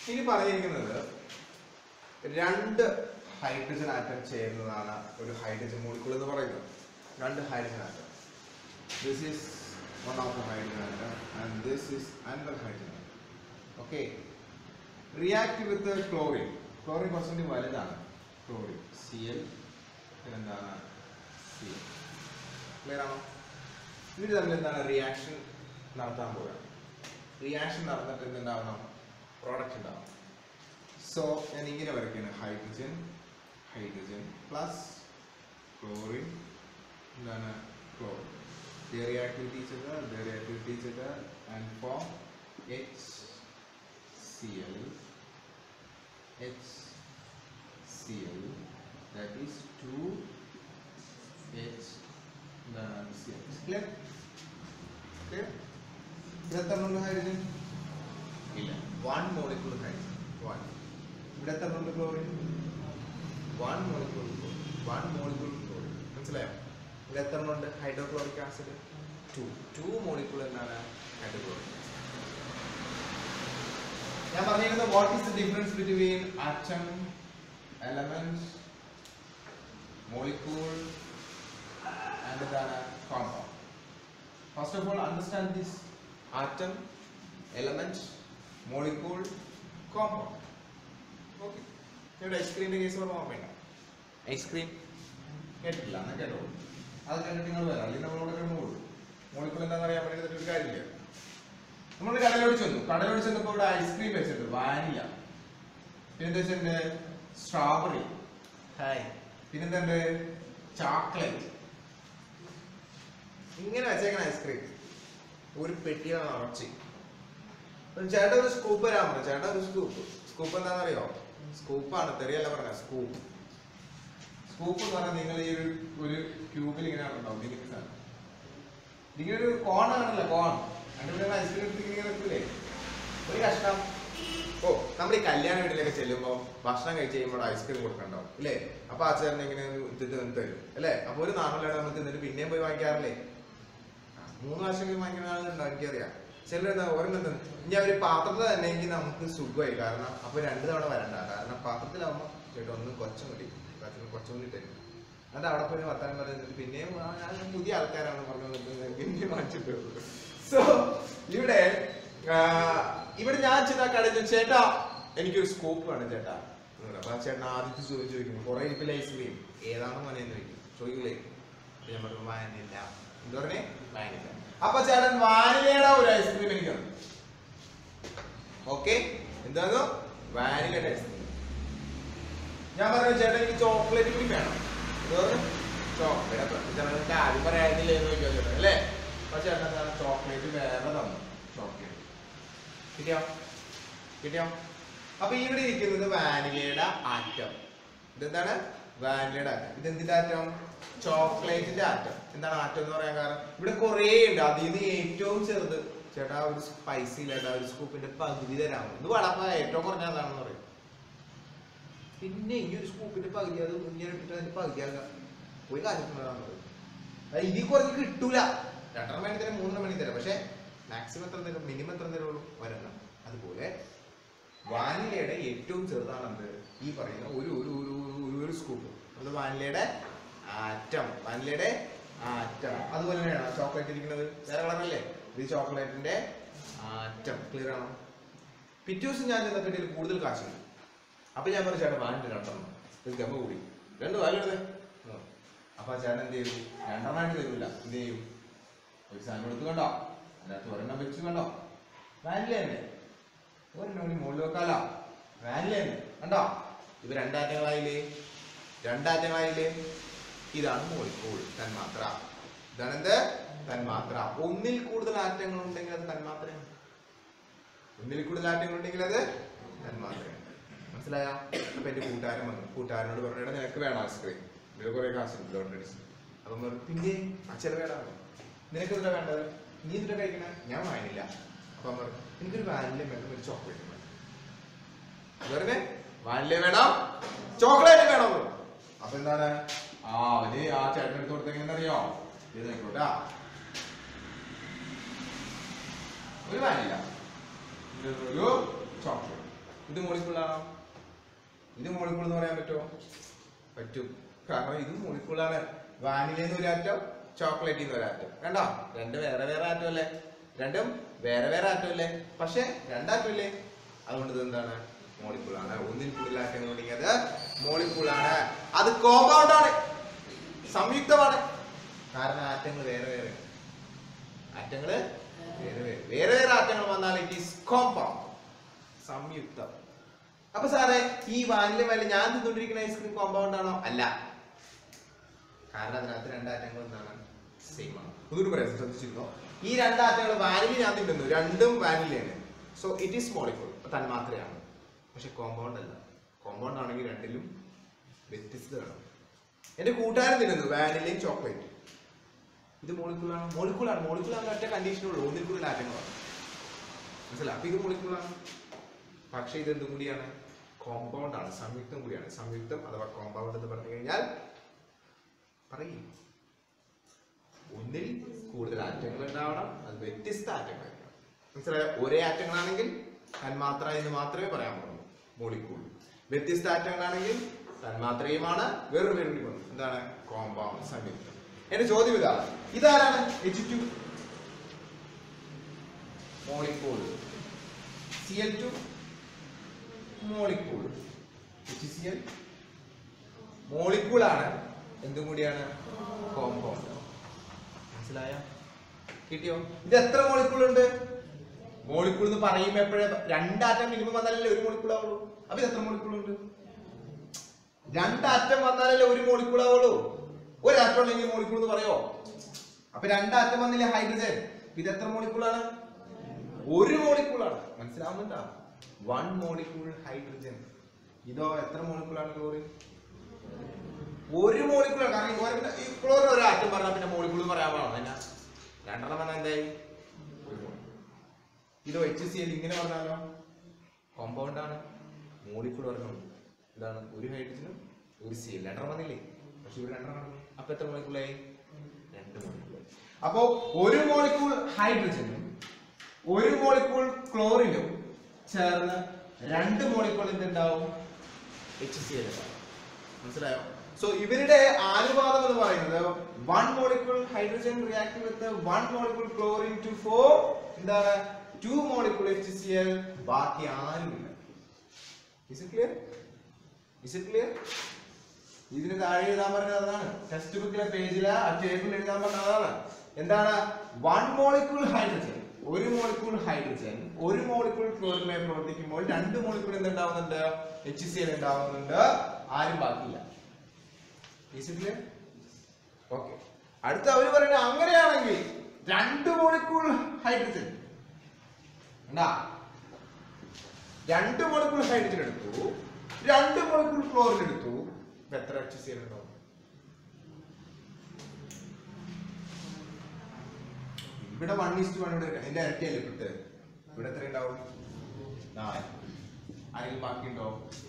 ഇനി പറഞ്ഞിരിക്കുന്നത് രണ്ട് ഹൈഡ്രജൻ ആറ്റം ചേരുന്നതാണ് ഒരു ഹൈഡ്രജൻ മോളിക്കൂൾ എന്ന് പറയുന്നത് രണ്ട് hydrogen atom this is one of the hydrogen atom and this is another hydrogen atom okay react with chlorine chlorine കുറച്ചുകൂടി വലുതാണ് ക്ലോറിൻ സി എൽ പിന്നെന്താണ് സി എൽ ക്ലിയർ ആണോ ഇവർ തമ്മിൽ എന്താണ് റിയാക്ഷൻ നടത്താൻ പോവുക റിയാക്ഷൻ നടന്നിട്ട് എന്തുണ്ടാവണം പ്രോഡക്റ്റ് ഉണ്ടാവണം സോ ഞാൻ ഇങ്ങനെ വരയ്ക്കുകയാണ് ഹൈഡ്രജൻ ഹൈഡ്രജൻ പ്ലസ് ക്ലോറിൻ എന്താണ് chlorine they react with each other they react with each other and form HCl HCl that is 2 H the Cl clear clear ഇവിടെ എത്ര ഉണ്ട് ഹൈഡ്രജൻ ഇല്ല വൺ മോളിക്യൂൾ ഹൈഡ്രജൻ വൺ ഇവിടെ എത്ര ഉണ്ട് chlorine one molecule one molecule chlorine മനസ്സിലായോ ഇവിടെ എത്ര ഉണ്ട് hydrochloric acid two two molecule എന്നാണ് ഹൈഡ്രോക്ലോറിക് ഞാൻ പറഞ്ഞിരുന്നത് what is the difference between atom element molecule and എന്താണ് compound first of all understand this atom element molecule compound okay ഇവിടെ ഐസ്ക്രീമിന്റെ കേസ് പറഞ്ഞ ഓർമ്മയില്ല ഐസ്ക്രീം കേട്ടിട്ടില്ല എന്നാ കേട്ടോ അത് കണ്ടിട്ട് നിങ്ങൾ വരാം അല്ലെങ്കിൽ നമ്മളോട് കിടന്നുള്ളൂ മോളിക്കൂൾ എന്താണെന്ന് അറിയാൻ വേണ്ടി ഒരു കാര്യമില്ല നമ്മൾ കടലോട് ചെന്നു കടലോട് ചെന്നപ്പോൾ ഇവിടെ ഐസ്ക്രീം വെച്ചിട്ടുണ്ട് വാനില പിന്നെന്താ വെച്ചിട്ടുണ്ട് സ്ട്രോബെറി ഹായ് പിന്നെന്തുണ്ട് ചോക്ലേറ്റ് ഇങ്ങനെ വെച്ചേക്കണ ഐസ്ക്രീം ഒരു പെട്ടിയാണ് നിറച്ച് ഒരു ചേട്ടൻ ഒരു സ്കൂപ്പ് തരാൻ പറഞ്ഞു ചേട്ടൻ ഒരു സ്കൂപ്പ് സ്കൂപ്പ് എന്താണെന്നറിയോ സ്കൂപ്പാണ് തെറിയല്ല പറഞ്ഞ സ്കൂപ്പ് സ്കൂപ്പ് എന്ന് പറഞ്ഞാൽ നിങ്ങൾ ഈ ഒരു ഒരു ക്യൂബിൽ ഇങ്ങനെ ഉണ്ടാവും ഇതിന്റെ സാധനം ഇങ്ങനെ ഒരു കോൺ ആണല്ലോ കോൺ അതിന്റെ ഐസ്ക്രീം എടുത്ത് ഇങ്ങനെ വെക്കൂലേ ഒരു കഷ്ണം ഓ നമ്മൾ ഈ കല്യാണ വീട്ടിലൊക്കെ ചെല്ലുമ്പോൾ ഭക്ഷണം കഴിച്ച് കഴിയുമ്പോൾ ഐസ്ക്രീം കൊടുക്കണ്ടാവും അല്ലേ അപ്പൊ ആ ചേട്ടൻ ഇങ്ങനെ ഒരു ഇത് ഇത് തരും അല്ലേ അപ്പൊ ഒരു നാണല്ലാണ് നമുക്ക് എന്നിട്ട് പിന്നെയും പോയി വാങ്ങിക്കാറില്ലേ ആ, മൂന്ന് പ്രാവശ്യം വാങ്ങിക്കുന്ന ആളുകളുണ്ടോ എനിക്കറിയാം ചിലരെന്താ ഓരോന്നും ഇനി അവര് പാത്രത്തിൽ തന്നെ എങ്കിൽ നമുക്ക് സുഖമായി കാരണം അപ്പൊ രണ്ടു തവണ വരണ്ട കാരണം പാത്രത്തിലാവുമ്പോ ചേട്ടാ ഒന്ന് കൊച്ചം കൂടി പാത്രത്തിൽ കൊച്ചം കൂടി തരും അത് അവിടെ പോയി വർത്താനം പറയുന്നത് പിന്നെയും ആ, ഞാൻ പുതിയ ആൾക്കാരാണ് പറഞ്ഞു പിന്നെ വാങ്ങിച്ചിട്ട് സോ ഇവിടെ ആ, ഇവിടെ ഞാൻ ചെന്ന കടയിൽ ചെന്ന്, ചേട്ടാ എനിക്കൊരു സ്കോപ്പ് വേണം ചേട്ടാ എന്ന് പറയും. അപ്പൊ ആ ചേട്ടൻ ആദ്യത്തെ ചോദിച്ചു ചോദിക്കും കുറെ ഇരിപ്പിൽ ഐസ്ക്രീം ഏതാണ് മോനെ എന്ന് ചോദിക്കും ചോദിക്കില്ലേ അപ്പൊ ഞാൻ പറഞ്ഞു വാനില്ല എന്താ പറഞ്ഞേ വാനില്ല അപ്പൊ ചേട്ടൻ വാനിലയുടെ ഒരു ഐസ്ക്രീം എനിക്ക് തന്നു ഓക്കെ എന്താണോ വാനിലയുടെ ഐസ്ക്രീം ഞാൻ പറഞ്ഞു ചേട്ടൻ എനിക്ക് ചോക്ലേറ്റ് കൂടി വേണം എന്താ പറഞ്ഞു ചോക്ലേറ്റ് ചേട്ടൻ ആദ്യം പറയാനില്ലേ എന്ന് ചോദിക്കാൻ ചേട്ടൻ അല്ലേ അപ്പൊ ചേട്ടൻ എന്താണ് ചോക്ലേറ്റ് വേറെ തന്നു ചോക്ലേറ്റ് കിട്ടിയോ കിട്ടിയോ അപ്പൊ ഇവിടെ ഇരിക്കുന്നത് വാനിലയുടെ ആറ്റം ഇതെന്താണ് വാനിലയുടെ ആറ്റം ഇതെന്തിന്റെ ആറ്റം ചോക്ലേറ്റിന്റെ ആറ്റം എന്താണ് ആറ്റം എന്ന് പറയാൻ കാരണം ഇവിടെ കുറേ ഉണ്ട് അതിൽ നിന്ന് ഏറ്റവും ചെറുത് ചേട്ടാ ഒരു സ്പൈസി ഇല്ലാത്ത ഒരു സ്കൂപ്പിന്റെ പകുതി തരാമോ ഇത് വളപ്പ ഏറ്റവും കുറഞ്ഞ അതാണെന്ന് പറയും പിന്നെ ഈ ഒരു സ്കൂപ്പിന്റെ പകുതി അത് ഇങ്ങനെ ഇട്ടിട്ട് അതിന്റെ പകുതിയാകാം പോയി കാര്യത്തിനതാണ് പറയും അത് ഇതിൽ കുറച്ച് കിട്ടൂല രണ്ടെണ്ണം വേണ്ടി തരാം മൂന്നെണ്ണം വേണ്ടി തരാം പക്ഷെ മാക്സിമം എത്ര തരും മിനിമം എത്ര തരുള്ളൂ ഒരെണ്ണം അതുപോലെ വാനിലയുടെ ഏറ്റവും ചെറുതാണെന്ത് ഈ പറയുന്ന ഒരു ഒരു ഒരു ഒരു ഒരു ഒരു സ്കൂപ്പ് അത് വാനിലയുടെ ആറ്റം വാനിലയുടെ ആറ്റം അതുപോലെ തന്നെയാണ് ചോക്ലേറ്റ് ഇരിക്കുന്നത് വേറെ കളറല്ലേ ഇത് ചോക്ലേറ്റിന്റെ ആറ്റം ക്ലിയർ ആണോ പിറ്റേ ദിവസം ഞാൻ ചെന്നപ്പോൾ എൻ്റെ കയ്യിൽ കൂടുതൽ കാശുണ്ട് അപ്പൊ ഞാൻ പറഞ്ഞു ചേട്ടാ വാനില രണ്ടെണ്ണം ഒരു ഗമ കൂടി രണ്ട് വാലെടുത്തേ അപ്പൊ ആ ചേട്ടൻ എന്ത് ചെയ്തു രണ്ടെണ്ണമായിട്ട് തരൂല എന്ത് ചെയ്യും ഒരു സാധനം എടുത്ത് കണ്ടോ അതിനകത്ത് ഒരെണ്ണം വെച്ച് കണ്ടോ വാനില തന്നെ ഒരെണ്ണം കൂടി മുകളിൽ വെക്കാലോ വാനില തന്നെ കണ്ടോ ഇവ രണ്ടാറ്റങ്ങളായില്ലേ രണ്ടാറ്റങ്ങളായില്ലേ ഇതാണ് മോളിക്കൂൾ തന്മാത്ര ഇതാണ് എന്ത് തന്മാത്ര ഒന്നിൽ കൂടുതൽ ആറ്റങ്ങൾ ഉണ്ടെങ്കിൽ അത് തന്മാത്രയാണ് ഒന്നിൽ കൂടുതൽ ആറ്റങ്ങൾ ഉണ്ടെങ്കിൽ അത് തന്മാത്രയാണ് മനസ്സിലായ അപ്പൊ എന്റെ കൂട്ടുകാരൻ വന്നു കൂട്ടുകാരനോട് പറഞ്ഞിട്ട് നിനക്ക് വേണം ഐസ്ക്രീം ഇതിൽ കുറെ കാശുണ്ട് ഓൾറെഡി അപ്പം പറഞ്ഞു പിന്നെ അച്ഛൻ വേണം നിനക്ക് എന്താ വേണ്ടത് നീ എന്തിനാ കഴിക്കണേ ഞാൻ വാങ്ങില്ല അപ്പൊ അവൻ പറഞ്ഞു എനിക്കൊരു വാനില വേണം ഒരു ചോക്ലേറ്റ് വേണം വെറുതെ വാനില വേണം ചോക്ലേറ്റ് വേണം എന്ന് പറഞ്ഞു. അപ്പൊ എന്താണ് ആ അവന് ആ ചേട്ടൻ എടുത്ത് കൊടുത്തെങ്ങനെന്നറിയോ ഇത് നോക്കോട്ടാ ഒരു വാനില ഒരു ചോക്ലേറ്റ് ഇത് മോളിക്കൂളാണോ ഇത് മോളിക്കൂൾ എന്ന് പറയാൻ പറ്റുമോ പറ്റും കാരണം ഇത് മോളിക്കൂളാണ് വാനിലെന്ന് ഒരു ആറ്റം ചോക്ലേറ്റിൽ നിന്ന് ഒരു ആറ്റം കണ്ടോ രണ്ട് വേറെ വേറെ ആറ്റം അല്ലേ രണ്ടും വേറെ വേറെ ആറ്റം അല്ലേ പക്ഷെ രണ്ടാറ്റം അല്ലേ അതുകൊണ്ട് ഇത് എന്താണ് മോളിക്കൂളാണ് ഒന്നിൽ കൂടുതൽ ആറ്റങ്ങൾ ഉണ്ടെങ്കിൽ അത് മോളിക്കൂളാണ് അത് കോമ്പൗണ്ട് ആണ് സംയുക്തമാണ് കാരണം ആറ്റങ്ങൾ വേറെ വേറെ ആറ്റങ്ങള് വേറെ വേറെ വേറെ വേറെ ആറ്റങ്ങൾ വന്നാൽ ഇറ്റ് ഈസ് കോമ്പൗണ്ട് സംയുക്തം അപ്പൊ സാറേ ഈ വാനില മേലെ ഞാൻ തിന്നുകൊണ്ടിരിക്കുന്ന ഐസ്ക്രീം കോമ്പൗണ്ട് ആണോ അല്ല കാരണം അതിനകത്ത് രണ്ടാറ്റങ്ങൾ എന്താണ് സെയിം ആണ് ഒന്നുകൂടി പറയാം ശ്രദ്ധിച്ചിരുന്നോ ഈ രണ്ടാറ്റങ്ങൾ വാനില ഞാൻ തിന്നുന്നു രണ്ടും വാനിലയാണ് സോ ഇറ്റ് ഈസ് മോളിക്കൂൾ തന്മാത്രയാണ് പക്ഷെ കോമ്പൗണ്ട് അല്ല കോമ്പൗണ്ട് ആണെങ്കിൽ രണ്ടിലും വ്യത്യസ്തമാണ് എന്റെ കൂട്ടുകാരൻ തിന്നുന്നു വാനിലയും ചോക്ലേറ്റ് ഇത് മോളിക്കൂളാണ് മോളിക്കൂളാണ് മോളിക്കൂളാണ് ഒറ്റ കണ്ടീഷനുള്ളൂ ഒന്നിൽ കൂടുതൽ ആറ്റങ്ങളാണ് മനസ്സിലായി അപ്പൊ ഇത് മോളിക്കൂളാണ് പക്ഷെ ഇത് എന്തും കൂടിയാണ് കോമ്പൗണ്ട് ആണ് സംയുക്തം കൂടിയാണ് സംയുക്തം അഥവാ കോമ്പൗണ്ട് എന്ന് പറഞ്ഞു കഴിഞ്ഞാൽ പറയും ഒന്നിൽ കൂടുതൽ ആറ്റങ്ങൾ ഉണ്ടാവണം അത് വ്യത്യസ്ത ആറ്റങ്ങളായിരിക്കണം മനസ്സിലായോ ഒരേ ആറ്റങ്ങളാണെങ്കിൽ തന്മാത്ര എന്ന് മാത്രമേ പറയാൻ പാടുള്ളൂ മോളിക്കൂൾ വ്യത്യസ്ത ആറ്റങ്ങളാണെങ്കിൽ തന്മാത്രയുമാണ് വേറൊരു പേര് കൂടി പറഞ്ഞു എന്താണ് കോമ്പൗണ്ട് സംയുക്തം എന്റെ ചോദ്യം ഇതാണ് ഇതാരാണ് H two molecule C L two molecule H C L molecule ആണ് എന്തും കൂടിയാണ് കോമ്പൗണ്ട് മനസ്സിലായ കിട്ടിയോ ഇത് എത്ര മോളിക്കൂൾ ഉണ്ട് മോളിക്കൂൾ എന്ന് പറയുമ്പോ എപ്പോഴേ രണ്ടാറ്റം മിനിമം വന്നാലല്ലേ ഒരു മോളിക്കൂൾ ആവുള്ളൂ അപ്പൊ ഇത് എത്ര മോളിക്കൂൾ ഉണ്ട് രണ്ടാറ്റം വന്നാലല്ലേ ഒരു മോളിക്കൂൾ ആവുള്ളൂ ഒരാറ്റം ഉണ്ടെങ്കിൽ മോളിക്കൂൾ എന്ന് പറയോ അപ്പൊ രണ്ടാറ്റം വന്നില്ലേ ഹൈഡ്രജൻ ഇത് എത്ര മോളിക്കൂൾ ആണ് ഒരു മോളിക്കൂൾ ആണ് മനസ്സിലാവുന്നുണ്ടോ വൺ മോളിക്കൂൾ ഹൈഡ്രജൻ ഇതോ എത്ര മോളിക്കൂൾ ആണ് ക്ലോറിൻ ഒരു മോളിക്കൂൾ കാരണം ഈ ക്ലോറിൻ ഈ ക്ലോറിൻ ഒരു ആറ്റം പറഞ്ഞാൽ പിന്നെ മോളിക്കൂൾ പറയാൻ പാടില്ല എന്നാ രണ്ടെണ്ണം പറഞ്ഞാൽ എന്തായി ഒരു molecule. ഇതോ എച്ച് സി എൽ ഇങ്ങനെ പറഞ്ഞാലോ കോമ്പൗണ്ട് ആണ് മോളിക്കൂൾ പറഞ്ഞു ഇതാണ് ഒരു ഹൈഡ്രജനും ഒരു സി എൽ രണ്ടെണ്ണം വന്നില്ലേ പക്ഷെ ഇവിടെ രണ്ടെണ്ണം പറഞ്ഞു അപ്പൊ എത്ര മോളിക്കൂളായി രണ്ട് മോളിക്കൂളായി അപ്പോ ഒരു മോളിക്കൂൾ ഹൈഡ്രജനും ഒരു മോളിക്കൂൾ ക്ലോറിനും ചേർന്ന് രണ്ട് മോളിക്കൂൾ എന്തുണ്ടാവും എച്ച് സി എൽ മനസ്സിലായോ സോ ഇവരുടെ അനുപാതം എന്ന് പറയുന്നത് one molecule hydrogen react with one molecule chlorine two four എന്താണ് two molecule H C L ബാക്കി ആരുമില്ല is it clear is it clear ഇതിന് താഴെ എഴുതാൻ പറഞ്ഞത് അതാണ് ടെക്സ്റ്റ് ബുക്കിലെ പേജില് ആ ടേബിളിൽ എഴുതാൻ പറഞ്ഞത് അതാണ് എന്താണ് വൺ മോളിക്കൂൾ ഹൈഡ്രജൻ ഒരു മോളിക്കൂൾ ഹൈഡ്രജൻ ഒരു മോളിക്കൂൾ ക്ലോറിനുമായി പ്രവർത്തിക്കുമ്പോൾ രണ്ട് മോളിക്കൂൾ എന്തുണ്ടാവുന്നുണ്ട് എച്ച് സി എൽ ഉണ്ടാവുന്നുണ്ട് ആരും ബാക്കിയില്ല ഓക്കെ അടുത്ത അവര് പറയുന്നത് അങ്ങനെയാണെങ്കിൽ രണ്ട് മോളിക്കൂൾ ഹൈഡ്രജൻ എന്താ രണ്ട് മോളിക്കൂൾ ഹൈഡ്രജൻ എടുത്തു രണ്ട് മോളിക്കൂൾ ക്ലോറിൻ എടുത്തു ഇപ്പൊ എത്ര എച്ച് സി എൽ ഉണ്ടാവും ഇവിടെ വൺ ഇസ്റ്റ് വൺ ഇവിടെ അതിന്റെ ഇരട്ടിയല്ലേ ഇവിടുത്തെ ഇവിടെ എത്ര ഉണ്ടാവും നാല് ആരെങ്കിലും ബാക്കിയുണ്ടോ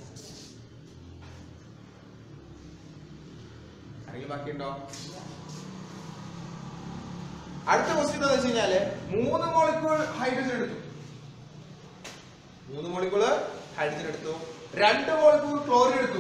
ആരെങ്കിലും ബാക്കിയുണ്ടോ അടുത്ത ക്വസ്റ്റ്യൻ എന്താ വെച്ച് കഴിഞ്ഞാല് മൂന്ന് മോളിക്കൂൾ ഹൈഡ്രജൻ എടുത്തു മൂന്ന് മോളിക്കൂൾ ഹൈഡ്രജൻ എടുത്തു രണ്ട് മോളിക്കൂൾ ക്ലോറിൻ എടുത്തു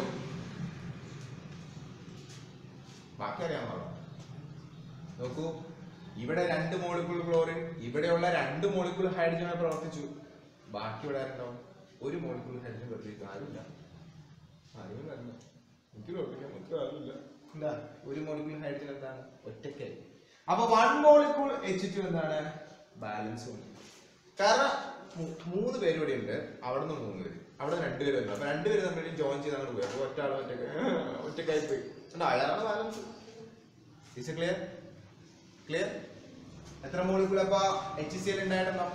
ബാക്കി അറിയാൻ പാടില്ല നോക്കൂ ഇവിടെ രണ്ട് മോളിക്കൂൾ ക്ലോറിൻ ഇവിടെയുള്ള രണ്ട് മോളിക്കൂൾ ഹൈഡ്രജനായി പ്രവർത്തിച്ചു ബാക്കി ഇവിടെ ആരുണ്ടാവും ഒരു മോളിക്കൂൾ ഹൈഡ്രജൻ പ്രവർത്തിക്കും ആരുമില്ല ആരും വരില്ല എനിക്ക് പ്രവർത്തിക്കാൻ നമുക്ക് ആരുമില്ല എന്താ ഒരു മോളിക്കൂൾ ഹൈഡ്രജൻ എന്താണ് ഒറ്റയ്ക്കായി അപ്പൊ വൺ മോളിക്കൂൾ എച്ച് ടു എന്താണ് ബാലൻസ് ഉണ്ട് കാരണം മൂ- മൂന്ന് പേര് ഇവിടെ ഉണ്ട് അവിടെ നിന്ന് മൂന്ന് പേര് അവിടെ രണ്ടുപേര് ഉണ്ട് അപ്പൊ രണ്ടുപേര് തമ്മിൽ ജോയിൻ ചെയ്ത് അങ്ങോട്ട് പോയി അപ്പൊ ഒറ്റ ആൾ ഒറ്റക്ക് ഒറ്റക്കായി പോയി ഉണ്ടോ അയാളാണ് ബാലൻസ് ഇസ് ക്ലിയർ ക്ലിയർ എത്ര മോളിക്കൂൾ അപ്പൊ എച്ച് സി എൽ ഉണ്ടായിട്ടുണ്ടോ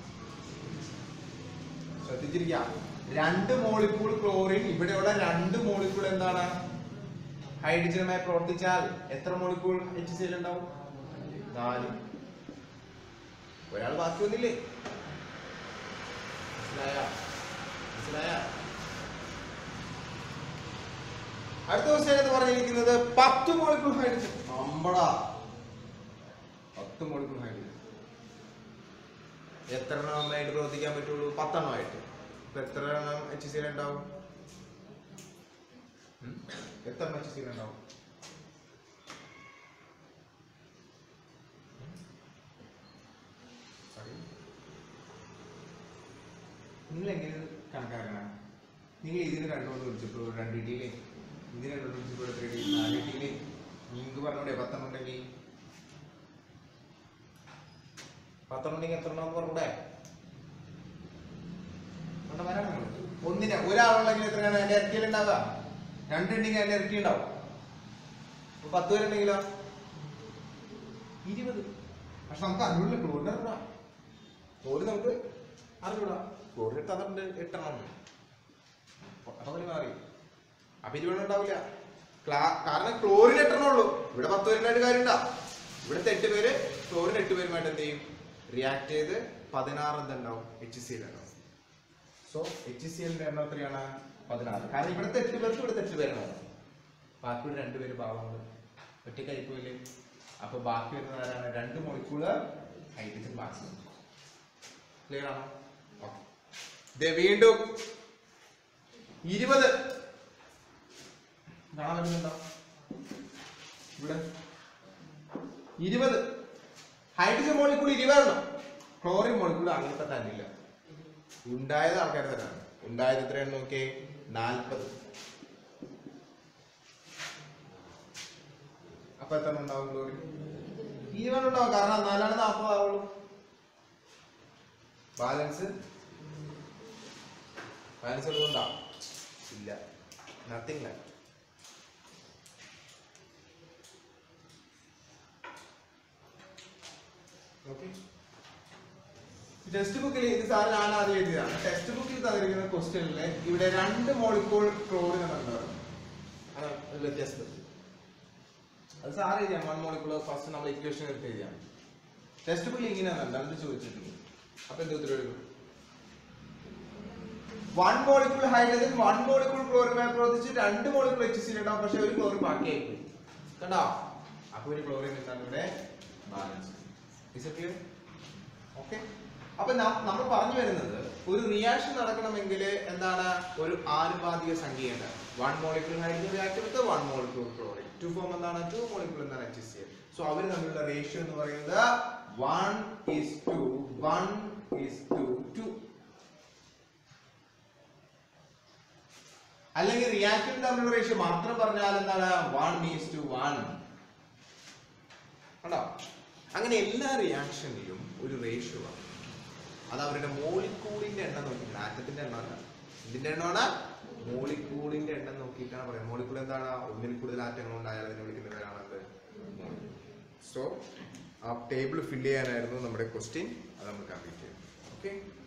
ശ്രദ്ധിച്ചിരിക്കുക രണ്ട് മോളിക്കൂൾ ക്ലോറിൻ ഇവിടെയുള്ള രണ്ട് മോളിക്കൂൾ എന്താണ് ഹൈഡ്രജനുമായി പ്രവർത്തിച്ചാൽ എത്ര മോളിക്കൂൾ എച്ച് സി എൽ ഉണ്ടാവും നാല് ഒരാൾ ബാക്കി വന്നില്ലേ മനസ്സിലായ മനസ്സിലായ അടുത്ത ക്വസ്റ്റ്യൻ എന്ന് പറഞ്ഞിരിക്കുന്നത് പത്ത് മോളിക്കൂൾ ഹൈഡ്രജൻ അമ്പടാ പത്ത് മോളിക്കൂൾ ഹൈഡ്രജൻ എത്ര എണ്ണമായിട്ട് പ്രവർത്തിക്കാൻ പറ്റുള്ളൂ പത്തെണ്ണമായിട്ട് ഇപ്പൊ എത്ര എണ്ണം എച്ച് സി ഉണ്ടാവും ഉം? എത്ര എണ്ണം എച്ച് സി ഉണ്ടാവും പറയൂ. നിങ്ങൾ എങ്ങനെ ഇത് കണക്കാക്കണം നിങ്ങൾ ഇതിന് രണ്ടുകൊണ്ട് വിളിച്ചപ്പോൾ രണ്ട് ഇടിയില്ലേ ഇതിന് രണ്ടുകൊണ്ട് വിളിച്ചപ്പോൾ എത്ര ഇടി നാല് ഇടിയില്ലേ നിങ്ങൾക്ക് പറഞ്ഞൂടെ പത്തെണ്ണം ഉണ്ടെങ്കിൽ പത്തെണ്ണം ഉണ്ടെങ്കിൽ എത്ര എണ്ണം പറഞ്ഞൂടെ കൊണ്ട് വരാൻ നിങ്ങൾ. ഒന്നിന് ഒരാളുണ്ടെങ്കിൽ എത്രയാണ് അതിന്റെ ഇരട്ടിയിൽ ഉണ്ടാവുക രണ്ടുണ്ടെങ്കിൽ അതിന്റെ ഇരട്ടി ഉണ്ടാവും അപ്പൊ പത്ത് പേരുണ്ടെങ്കിലോ ഇരുപത് പക്ഷെ നമുക്ക് അറിയില്ല ക്ലോറിന് അറിഞ്ഞൂടാ ക്ലോറിന് നമുക്ക് അറിഞ്ഞൂടാ ക്ലോറിന് എടുത്ത് അതുണ്ട് എട്ടെണ്ണം ഉണ്ട് അപ്പൊ അവന് മാറി അപ്പൊ ഇരുപതെണ്ണം ഉണ്ടാവില്ല ക്ലാ- കാരണം ക്ലോറിന് എട്ടെണ്ണം ഉള്ളൂ ഇവിടെ പത്ത് പേരുണ്ടായിട്ട് കാര്യമുണ്ടാ ഇവിടുത്തെ എട്ട് പേര് ക്ലോറിന് എട്ട് പേരുമായിട്ട് എന്ത് ചെയ്യും റിയാക്ട് ചെയ്ത് പതിനാറ് എന്തുണ്ടാവും എച്ച് സി ഉണ്ടാവും സോ എച്ച് സി എല്ലിന്റെ എണ്ണം എത്രയാണ് പതിനാറ് കാരണം ഇവിടുത്തെ എട്ട് പേർക്ക് ഇവിടുത്തെ എട്ട് പേരാണ് ബാക്കി രണ്ട് പേര് പാവങ്ങൾ ഒറ്റക്കരിപ്പില്ലേ അപ്പൊ ബാക്കി വരുന്ന ആരാണ് രണ്ട് മോളിക്കൂള് ഹൈഡ്രജൻ ബാക്കി ക്ലിയർ ആണോ ഓക്കെ ദേ വീണ്ടും ഇരുപത് കാണാൻ പറ്റുന്നുണ്ടോ ഇവിടെ ഇരുപത് ഹൈഡ്രജൻ മോളിക്കൂൾ ഇരുപതെണ്ണം ക്ലോറിൻ മോളിക്കൂൾ അങ്ങനത്തെ തന്നില്ല ഉണ്ടായത് ആൾക്കാർ തന്നെയാണ് ഉണ്ടായത് എത്രയാണ് നോക്കിയേ നാൽപ്പത് അപ്പൊ എത്ര ഉണ്ടാവും ക്ലോറിൻ ഇരുപത് ഉണ്ടാവും കാരണം നാലാണ് നാൽപ്പത് ആവുള്ളൂ ബാലൻസ് ബാലൻസ് ഉള്ളതുകൊണ്ടാ ഇല്ല നത്തിങ് ലെഫ്റ്റ് ഓക്കെ ടെക്സ്റ്റ് ബുക്കിൽ ഇത് സാറ് ഞാൻ ആദ്യം എഴുതിയതാണ് ടെക്സ്റ്റ് ബുക്കിൽ തന്നിരിക്കുന്ന ക്വസ്റ്റ്യനിൽ ഇവിടെ രണ്ട് മോളിക്കൂൾ ക്ലോറിൻ എന്നുണ്ടാവും അതാണ് ഒരു വ്യത്യാസം അത് സാറ് എഴുതിയാണ് വൺ മോളിക്കൂൾ ഫസ്റ്റ് നമ്മൾ ഇക്വേഷൻ എടുത്ത് എഴുതിയാണ് ടെക്സ്റ്റ് ബുക്കിൽ ഇങ്ങനെയാണ് രണ്ട് ചോദിച്ചിട്ടുണ്ട് അപ്പൊ എന്ത് ഉത്തരം എടുക്കും one molecule hydrogen one molecule ക്ലോറിനുമായി പ്രവർത്തിച്ച് രണ്ട് മോളിക്കൂൾ എച്ച് സി ഉണ്ടാവും പക്ഷെ ഒരു ക്ലോറിൻ ബാക്കിയായി പോയി കണ്ടോ അപ്പൊ ഒരു ക്ലോറിൻ എന്താണ് ഇവിടെ ബാലൻസ് ക്ലിയർ ഓക്കെ അപ്പൊ നമ്മൾ പറഞ്ഞു വരുന്നത് ഒരു റിയാക്ഷൻ നടക്കണമെങ്കിൽ എന്താണ് ഒരു ആനുപാതിക സംഖ്യയുണ്ട് one molecule hydrogen react with one molecule chlorine to form എന്താണ് ടു മോളിക്യൂൾ എന്താണ് എച്ച് സി സോ അവർ തമ്മിലുള്ള റേഷ്യോ എന്ന് പറയുന്നത് one is to one is to two അല്ലെങ്കിൽ റിയാക്ഷൻ തമ്മിലുള്ള റേഷ്യോ മാത്രം പറഞ്ഞാൽ എന്താണ് വൺ ഈസ് ടു വൺ കണ്ടോ അങ്ങനെ എല്ലാ റിയാക്ഷനിലും ഒരു റേഷ്യോ ആണ് അത് അവരുടെ മോളിക്കൂളിന്റെ എണ്ണം നോക്കിയിട്ടാണ് ആറ്റത്തിന്റെ എണ്ണമല്ല ഇതിന്റെ എണ്ണമാണ് മോളിക്കൂളിന്റെ എണ്ണം നോക്കിയിട്ടാണ് പറയുന്നത് മോളിക്കൂൾ എന്താണ് ഒന്നിൽ കൂടുതൽ ആറ്റങ്ങൾ ഉണ്ടായാൽ അതിനെ വിളിക്കുന്ന പേരാണത് സോ ആ ടേബിൾ ഫില്ല് ചെയ്യാനായിരുന്നു നമ്മുടെ ക്വസ്റ്റ്യൻ അത് നമ്മൾ കംപ്ലീറ്റ് ചെയ്യും ഓക്കെ